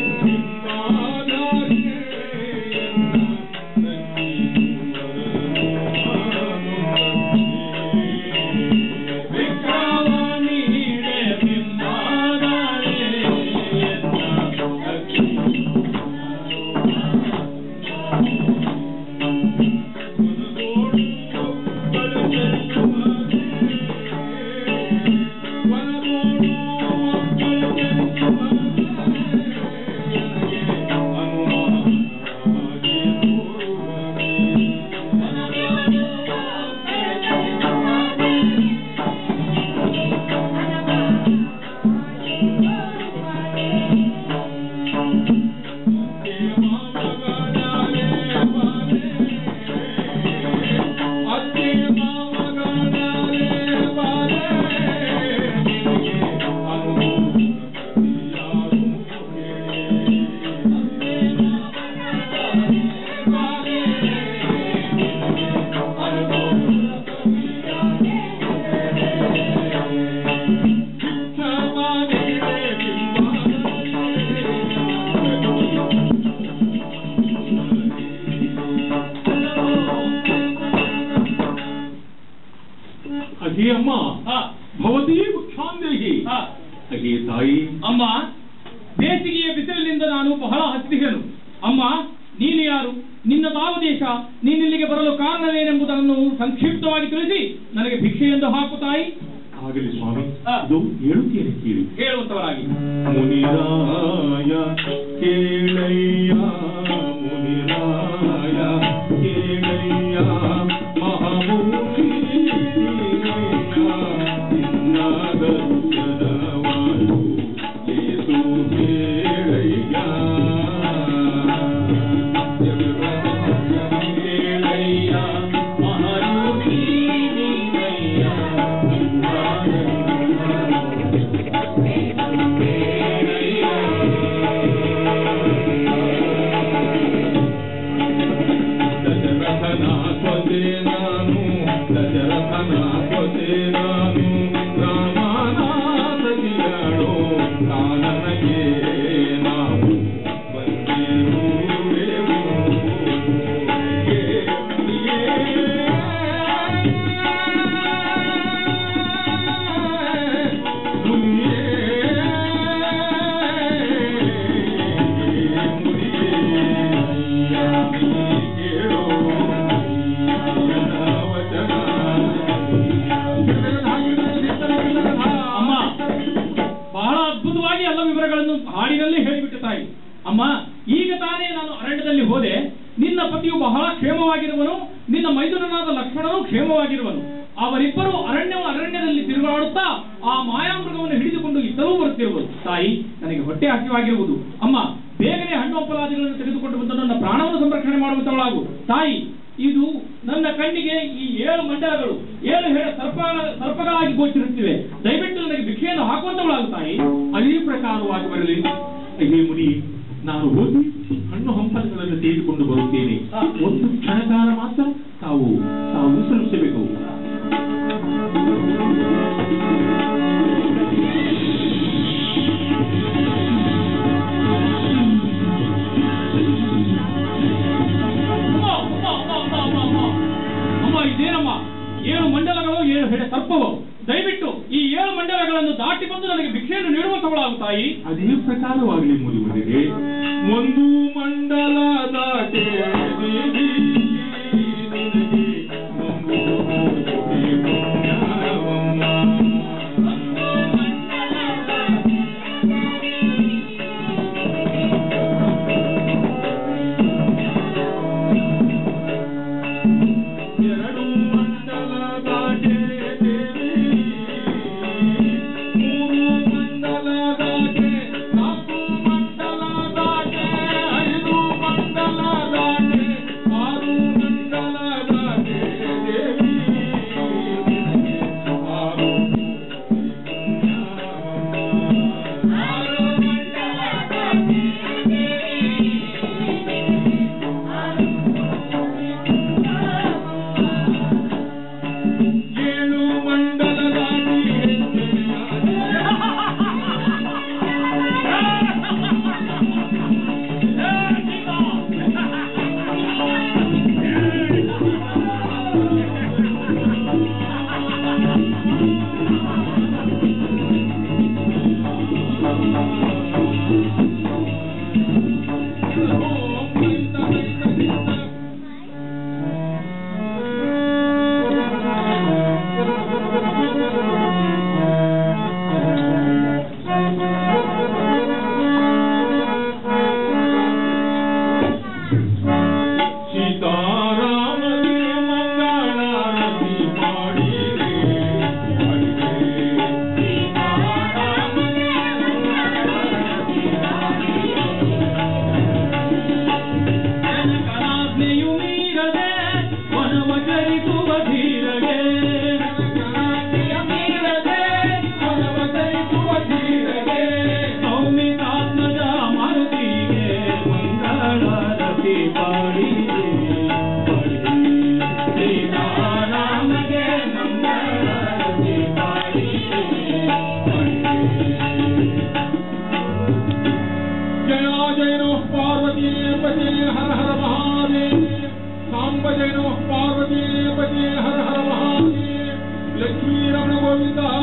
Speaker 1: ಅಹೇ ಅಮ್ಮ
Speaker 4: ಆ,
Speaker 1: ಭವತಿ ಭಿಕ್ಷಾಂದೇಹಿ
Speaker 4: ಆ,
Speaker 1: ಅಹೇ ತಾಯಿ
Speaker 4: ಅಮ್ಮ ಬೇಸಿಗೆಯ ಬಿಸಿಲಿನಿಂದ ನಾನು ಬಹಳ ಹತ್ತಿಗೆನು ಅಮ್ಮ ನೀನು ಯಾರು ನಿನ್ನ ತಾವು ದೇಶ ನೀನಿಲ್ಲಿಗೆ ಬರಲು ಕಾರಣವೇನೆಂಬುದನ್ನು ಸಂಕ್ಷಿಪ್ತವಾಗಿ ತಿಳಿಸಿ ನನಗೆ ಭಿಕ್ಷೆ ಎಂದು ಹಾಕು ತಾಯಿ
Speaker 1: ಆಗಲಿ ಸ್ವಾಮಿ
Speaker 4: ಆ.
Speaker 1: ಅದು ಹೇಳುತ್ತೇನೆ ಕೇಳಿ
Speaker 4: ಹೇಳುವಂತವರಾಗಿ
Speaker 1: ಮುನಿರಾಯ ಕೇಳಯ್ಯ ಮುನಿರಾಯ ಕೇಳಯ್ಯ ಮಹಾಮೂರ್ತಿ ದರ್ಶನವಾಯು ಏಸು ಕೇಳಯ್ಯ ಕೇಳಯ್ಯ ಮಹಾಯೋಗಿ ನೀನಯ್ಯ ದಶರಥನ ಸ್ವತೆ ನಾನು ದಶರಥನ ಸ್ವತೆ ನಾನು ರಾಮನಾಥಿಯಾಡೋ ಕಾನನಗೆ ನಾವು ಬಂದಿರುವೆವು
Speaker 4: ಅಮ್ಮ ಬಹಳ ಅದ್ಭುತವಾಗಿ ಎಲ್ಲ ವಿವರಗಳನ್ನು ಹಾಡಿನಲ್ಲಿ ಹೇಳಿಬಿಟ್ಟು ತಾಯಿ ಅಮ್ಮ ಈಗ ತಾನೇ ನಾನು ಅರಣ್ಯದಲ್ಲಿ ಹೋದೆ ನಿನ್ನ ಪತಿಯು ಬಹಳ ಕ್ಷೇಮವಾಗಿರುವನು ನಿನ್ನ ಮೈದುನನಾದ ಲಕ್ಷ್ಮಣನು ಕ್ಷೇಮವಾಗಿರುವನು ಅವರಿಬ್ಬರು ಅರಣ್ಯ ಅರಣ್ಯದಲ್ಲಿ ತಿರುಗಾಡುತ್ತಾ ಆ ಮಾಯಾಮೃಗವನ್ನು ಹಿಡಿದುಕೊಂಡು ಇತ್ತಲೂ ಬರುತ್ತಿರುವುದು ತಾಯಿ ನನಗೆ ಹೊಟ್ಟೆ ಹಸಿವಾಗಿರುವುದು ಅಮ್ಮ ಬೇಗನೆ ಹಣ್ಣು ಹಂಪಲಾದಿಗಳನ್ನು ತೆಗೆದುಕೊಂಡು ಬಂದು ನನ್ನ ಪ್ರಾಣವನ್ನು ಸಂರಕ್ಷಣೆ ಮಾಡುವಂತವಳಾಗು ತಾಯಿ ಇದು ನನ್ನ ಕಣ್ಣಿಗೆ ಈ ಏಳು ಮಂಡಲಗಳು ಏಳು ಹೇಳ ಸರ್ಪ ಸರ್ಪಗಳಾಗಿ ಗೋಚರಿಸುತ್ತಿವೆ ದಯವಿಟ್ಟು ನನಗೆ ಭಿಕ್ಷೆಯನ್ನು ಹಾಕುವಂತವಳಾಗು ತಾಯಿ
Speaker 1: ಅದೇ ಪ್ರಕಾರವಾಗಿ ಬರಲಿ ಅಯ್ಯೇ ಮುನಿ ನಾನು ಹೋಗಿ ಹಣ್ಣು ಹಂಪಲುಗಳನ್ನು ತೆಗೆದುಕೊಂಡು ಬರುತ್ತೇನೆ ಒಂದು ಕ್ಷಣಕಾಲ ಮಾತ್ರ ತಾವು ತಾವು ವಿಶ್ರಮಿಸಬೇಕು
Speaker 4: ಮಂಡಲಗಳು ಏಳು ಹೆಡೆ ಸರ್ಪವು ದಯವಿಟ್ಟು ಈ ಏಳು ಮಂಡಲಗಳನ್ನು ದಾಟಿ ಬಂದು ನನಗೆ ಭಿಕ್ಷೆಯನ್ನು ನೀಡುವಂತವಳಾಗು ತಾಯಿ
Speaker 1: ಅದೇ ಪ್ರಕಾರವಾಗಲಿ ಮುರಿಯುವುದಿದೆ ಒಂದು ಮಂಡಲ ದಾಟೆ ದೇವಿ ನಿನಗೆ ಒಂದು ಕೋಟಿ ಪುಣ್ಯವಮ್ಮ. ಎರಡು ಮಂಡಲ ದಾಟೆ ದೇವಿ ಮೂರು ಮಂಡಲ ದಾಟೆ ನಾಲ್ಕು ಮಂಡಲ ದಾಟೆ ಐದು ಮಂಡಲ ದಾಟೆ ಆರು ಮಂಡಲ ದಾಟೆ ದೇವಿ ಆರು ಏಳು ಮಂಡಲ ದಾಟಿ ಸೀತಾರಾಮನೇ ಮಂಗಳಾರತಿ ಮಾಡಿದೆ
Speaker 4: ಕಲಾಜ್ಞೆಯು ಮೀರದೆ ವನವ ಚರಿಸುವ ಧೀರಗೆ ಸೌಮಿತಾತ್ಮಜ ಮಾರುತಿಗೆ ಮಂಗಳಾರತಿ ಪಾಡಿದೆ ಸೀತಾರಾಮಗೆ ಮಂಗಳಾರತಿ ಪಾಡಿದೆ
Speaker 1: ಜಯ ಜಯನೋ ಪಾರ್ವತಿ ಪತಿ ಹರ ಹರ ಮಹಾದೇವ ಸಾಂಬ ಜಯನೋ ಪಾರ್ವತಿ ಪತಿ ಹರ ಹರ ಮಹಾದೇವ ಲಕ್ಷ್ಮೀ ರಮಣ ಗೋವಿಂದ